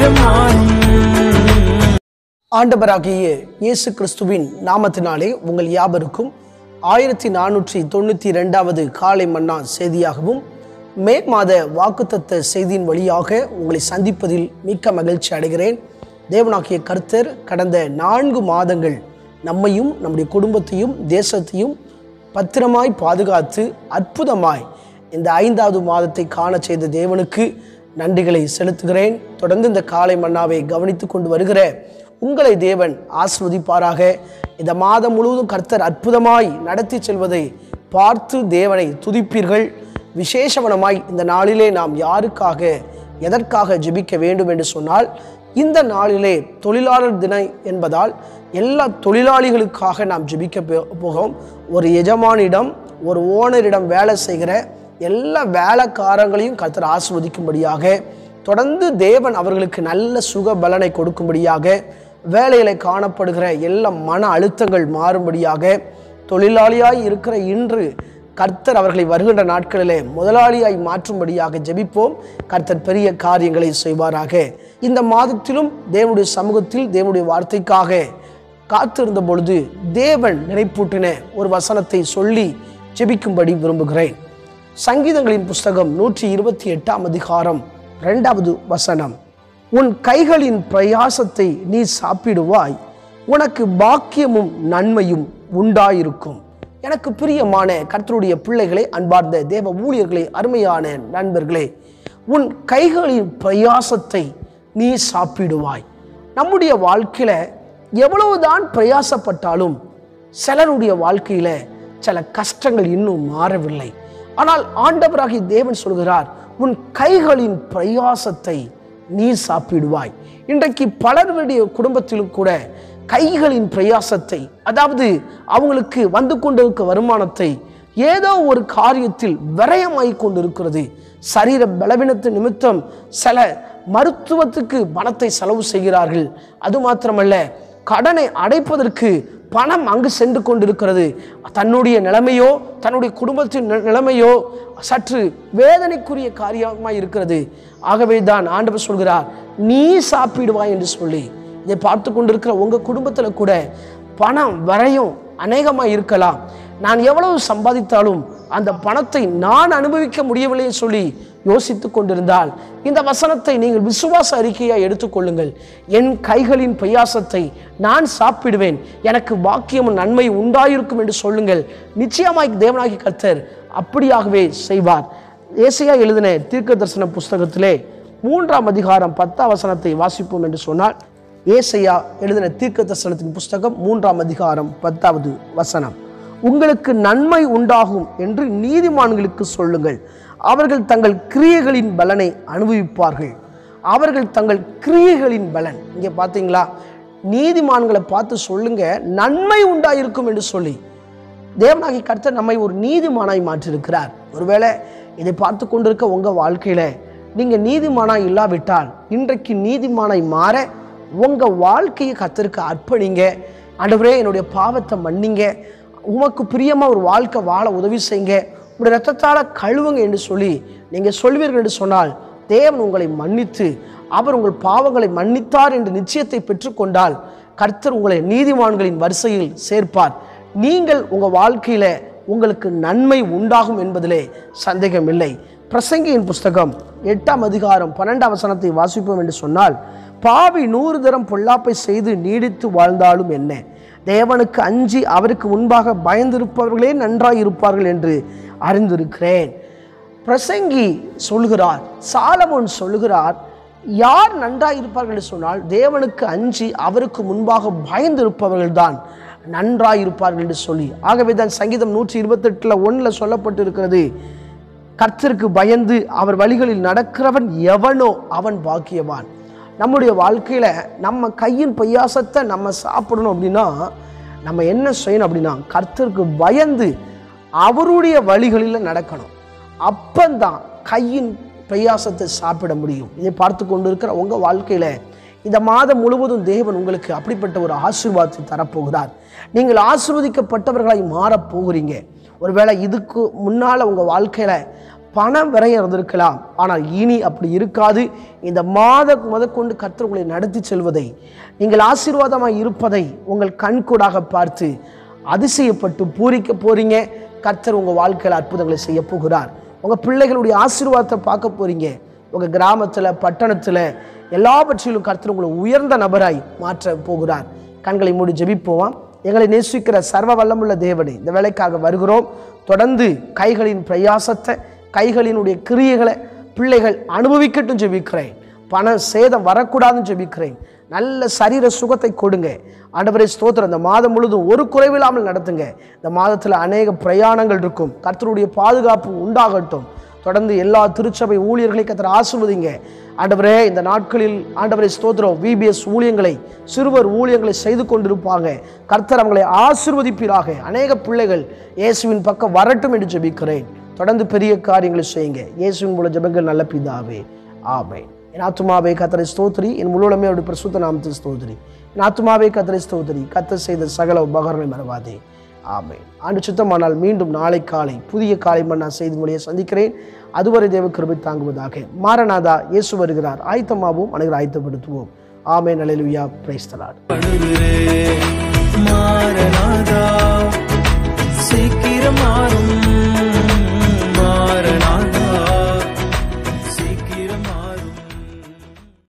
மாறும் ஆண்டவராகிய இயேசு கிறிஸ்துவின் நாமத்தினாலே உங்கள் யாவருக்கும் ஆயிரத்தி நானூற்றி தொண்ணூற்றி ரெண்டாவது காலை மன்னா செய்தியாகவும் மே மாத வாக்குத்தத்த செய்தியின் வழியாக உங்களை சந்திப்பதில் மிக்க மகிழ்ச்சி அடைகிறேன் தேவனாகிய கர்த்தர் கடந்த நான்கு மாதங்கள் நம்மையும் நம்முடைய குடும்பத்தையும் தேசத்தையும் பத்திரமாய் பாதுகாத்து அற்புதமாய் இந்த ஐந்தாவது மாதத்தை காண செய்த தேவனுக்கு நன்றிகளை செலுத்துகிறேன் தொடர்ந்து இந்த காலை மன்னாவை கவனித்துக் கொண்டு வருகிற உங்களை தேவன் ஆஸ்வதிப்பாராக இந்த மாதம் முழுவதும் கர்த்தர் அற்புதமாய் நடத்தி செல்வதை பார்த்து தேவனை துதிப்பீர்கள் விசேஷவனமாய் இந்த நாளிலே நாம் யாருக்காக எதற்காக ஜெபிக்க வேண்டும் என்று சொன்னால் இந்த நாளிலே தொழிலாளர் தினம் என்பதால் எல்லா தொழிலாளிகளுக்காக நாம் ஜெபிக்க போ- போகிறோம் ஒரு எஜமானிடம் ஒரு ஓனரிடம் வேலை செய்கிற எல்லா வேலைக்காரங்களையும் கர்த்தர் ஆசிர்வதிக்கும்படியாக தொடர்ந்து தேவன் அவர்களுக்கு நல்ல சுக பலனை கொடுக்கும்படியாக வேலையில காணப்படுகிற எல்லா மன அழுத்தங்கள் மாறும்படியாக தொழிலாளியாய் இருக்கிற இன்று கர்த்தர் அவர்களை வருகின்ற நாட்களிலே முதலாளியாய் மாற்றும்படியாக ஜெபிப்போம் கர்த்தர் பெரிய காரியங்களை செய்வாராக இந்த மாதத்திலும் தேவனுடைய சமூகத்தில் தேவனுடைய வார்த்தைக்காக காத்திருந்த பொழுது தேவன் நினைப்பூட்டின ஒரு வசனத்தை சொல்லி ஜெபிக்கும்படி விரும்புகிறேன் சங்கீதங்களின் புஸ்தகம் நூற்றி இருபத்தி எட்டாம் அதிகாரம் இரண்டாவது வசனம் உன் கைகளின் பிரயாசத்தை நீ சாப்பிடுவாய் உனக்கு பாக்கியமும் நன்மையும் உண்டாயிருக்கும் எனக்கு பிரியமான கர்த்தருடைய பிள்ளைகளே அன்பார்ந்த தேவ ஊழியர்களே அருமையான நண்பர்களே உன் கைகளின் பிரயாசத்தை நீ சாப்பிடுவாய் நம்முடைய வாழ்க்கையில எவ்வளவுதான் பிரயாசப்பட்டாலும் சிலருடைய வாழ்க்கையில சில கஷ்டங்கள் இன்னும் மாறவில்லை ஆனால் ஆண்டவராகிய தேவன் சொல்கிறார் உன் கைகளின் பிரயாசத்தை நீ சாப்பிடுவாய் இன்றைக்கு பலருடைய குடும்பத்திலும் கூட கைகளின் பிரயாசத்தை அதாவது அவங்களுக்கு வந்து கொண்டிருக்க வருமானத்தை ஏதோ ஒரு காரியத்தில் விரயமாய் கொண்டிருக்கிறது சரீர பலவீனத்து நிமித்தம் சில மருத்துவத்துக்கு பணத்தை செலவு செய்கிறார்கள் அது மாத்திரமல்ல கடனை அடைப்பதற்கு பணம் அங்கு சென்று கொண்டிருக்கிறது தன்னுடைய நிலைமையோ தன்னுடைய குடும்பத்தின் நி- நிலைமையோ சற்று வேதனைக்குரிய காரியமாய் இருக்கிறது ஆகவே தான் ஆண்டவர் சொல்கிறார் நீ சாப்பிடுவாய் என்று சொல்லி இதை பார்த்து கொண்டிருக்கிற உங்க குடும்பத்தில் கூட பணம் வரையும் அநேகமாக இருக்கலாம் நான் எவ்வளவு சம்பாதித்தாலும் அந்த பணத்தை நான் அனுபவிக்க முடியவில்லைன்னு சொல்லி யோசித்து கொண்டிருந்தால் இந்த வசனத்தை நீங்கள் விசுவாச அறிக்கையாக எடுத்துக்கொள்ளுங்கள் என் கைகளின் பிரயாசத்தை நான் சாப்பிடுவேன் எனக்கு பாக்கியமும் நன்மை உண்டாயிருக்கும் என்று சொல்லுங்கள் நிச்சயமாய் தேவனாகி கர்த்தர் அப்படியாகவே செய்வார் ஏசையா எழுதின தீர்க்க தரிசன புஸ்தகத்திலே மூன்றாம் அதிகாரம் பத்தாம் வசனத்தை வாசிப்போம் என்று சொன்னால் ஏசையா எழுதின தீர்க்க தரிசனத்தின் புஸ்தகம் மூன்றாம் அதிகாரம் பத்தாவது வசனம் உங்களுக்கு நன்மை உண்டாகும் என்று நீதிமான்களுக்கு சொல்லுங்கள் அவர்கள் தங்கள் கிரியைகளின் பலனை அனுபவிப்பார்கள் அவர்கள் தங்கள் கிரியைகளின் பலன் இங்கே பார்த்தீங்களா நீதிமான்களை பார்த்து சொல்லுங்க நன்மை உண்டாயிருக்கும் என்று சொல்லி தேவனாகி கர்த்தர் நம்மை ஒரு நீதிமானாய் மாற்றிருக்கிறார் ஒருவேளை இதை பார்த்து கொண்டிருக்க உங்க வாழ்க்கையில நீங்க நீதிமானாய் இல்லாவிட்டால் இன்றைக்கு நீதிமானாய் மாற உங்க வாழ்க்கையை கர்த்தருக்கு அர்ப்பணிங்க ஆண்டவரே என்னுடைய பாவத்தை மன்னிங்க உமக்கு பிரியமா ஒரு வாழ்க்கை வாழ உதவி செய்யுங்க உங்களுடைய ரத்தத்தால கழுவுங்க என்று சொல்லி நீங்க சொல்வீர்கள் என்று சொன்னால் தேவன் உங்களை மன்னித்து அவர் உங்கள் பாவங்களை மன்னித்தார் என்ற நிச்சயத்தை பெற்றுக்கொண்டால் கர்த்தர் உங்களை நீதிமான்களின் வரிசையில் சேர்ப்பார் நீங்கள் உங்கள் வாழ்க்கையில உங்களுக்கு நன்மை உண்டாகும் என்பதிலே சந்தேகம் இல்லை பிரசங்கியின் புஸ்தகம் எட்டாம் அதிகாரம் பன்னெண்டாம் வசனத்தை வாசிப்போம் என்று சொன்னால் பாவி நூறு தரம் பொல்லாப்பை செய்து நீடித்து வாழ்ந்தாலும் என்ன தேவனுக்கு அஞ்சி அவருக்கு முன்பாக பயந்திருப்பவர்களே நன்றாய் இருப்பார்கள் என்று அறிந்திருக்கிறேன் பிரசங்கி சொல்கிறார் சாலமோன் சொல்லுகிறார் யார் நன்றாய் இருப்பார்கள் என்று சொன்னால் தேவனுக்கு அஞ்சி அவருக்கு முன்பாக பயந்திருப்பவர்கள் தான் நன்றாய் இருப்பார்கள் என்று சொல்லி ஆகவே தான் சங்கீதம் நூற்றி இருபத்தெட்டில் ஒன்றில் சொல்லப்பட்டிருக்கிறது கர்த்தருக்கு பயந்து அவர் வழிகளில் நடக்கிறவன் எவனோ அவன் பாக்கியவான் நம்முடைய வாழ்க்கையில நம்ம கையின் பையாசத்தை நம்ம சாப்பிடணும் அப்படின்னா நம்ம என்ன செய்யணும் அப்படின்னா கர்த்தருக்கு பயந்து அவருடைய வழிகளில் நடக்கணும் அப்பந்தான் கையின் பிரயாசத்தை சாப்பிட முடியும் இதை பார்த்து கொண்டு இருக்கிற உங்க வாழ்க்கையில இந்த மாதம் முழுவதும் தேவன் உங்களுக்கு அப்படிப்பட்ட ஒரு ஆசீர்வாதத்தை தரப்போகிறார் நீங்கள் ஆசீர்வதிக்கப்பட்டவர்களாய் மாறப் போகிறீங்க ஒருவேளை இதுக்கு முன்னால் உங்கள் வாழ்க்கையில் பணம் விரையம் இருந்திருக்கலாம் ஆனால் இனி அப்படி இருக்காது இந்த மாத முதற்கொண்டு கர்த்தர் உங்களை நடத்தி செல்வதை நீங்கள் ஆசீர்வாதமாக இருப்பதை உங்கள் கண்கூடாக பார்த்து அதிசயப்பட்டு பூரிக்க போறீங்க கர்த்தர் உங்கள் வாழ்க்கையில் அற்புதங்களை செய்ய போகிறார் உங்கள் பிள்ளைகளுடைய ஆசீர்வாதத்தை பார்க்க போறீங்க உங்கள் கிராமத்தில் பட்டணத்தில் எல்லாவற்றிலும் கர்த்தர் உங்களை உயர்ந்த நபராய் மாற்ற போகிறார் கண்களை மூடி ஜெபிப்போவாம் எங்களை நேசிக்கிற சர்வ வல்லமுள்ள தேவனே இந்த வேலைக்காக வருகிறோம் தொடர்ந்து கைகளின் பிரயாசத்தை கைகளினுடைய கிரியைகளை பிள்ளைகள் அனுபவிக்கட்டும் ஜெபிக்கிறேன் பண சேதம் வரக்கூடாதுன்னு ஜெபிக்கிறேன் நல்ல சரீர சுகத்தை கொடுங்க ஆண்டவரே ஸ்தோத்திரம் இந்த மாதம் முழுதும் ஒரு குறைவில்லாமல் நடத்துங்க இந்த மாதத்தில் அநேக பிரயாணங்கள் இருக்கும் கர்த்தருடைய பாதுகாப்பு உண்டாகட்டும் தொடர்ந்து எல்லா திருச்சபை ஊழியர்களை கத்தர் ஆசிர்வதிங்க ஆண்டவரே இந்த நாட்களில் ஆண்டவரே ஸ்தோத்திரம் விபிஎஸ் ஊழியங்களை சிறுவர் ஊழியங்களை செய்து கொண்டிருப்பாங்க கர்த்தர் அவங்களை ஆசிர்வதிப்பீராக அநேக பிள்ளைகள் இயேசுவின் பக்கம் வரட்டும் என்று ஜெபிக்கிறேன் தொடர்ந்து பெரிய காரியங்களை செய்யுங்க இயேசுவின் மூலம் ஜெபங்கள் நல்ல பிதாவே ஆமென் என் ஆத்துமாவே கத்தரை ஸ்தோத்திரி என் முழுவதுமே அவருடைய பிரசுத்த நாமத்தை ஸ்தோத்திரி என் ஆத்துமாவே கத்தரை ஸ்தோத்திரி கத்தர் செய்த சகல உபகாரங்களை மறவாதே ஆமென் ஆண்டு சுத்தமானால் மீண்டும் நாளை காலை புதிய காலை மன்னா செய்தி மொழியை சந்திக்கிறேன் அதுவரை தேவ கிருபை தாங்குவதாக மாரநாதா இயேசு வருகிறார் ஆயத்தமாகவும் அனைவரும் ஆயத்தப்படுத்துவோம் ஆமென் அலையிலுயா பிரைஸ்தலாட் படுகிறேன்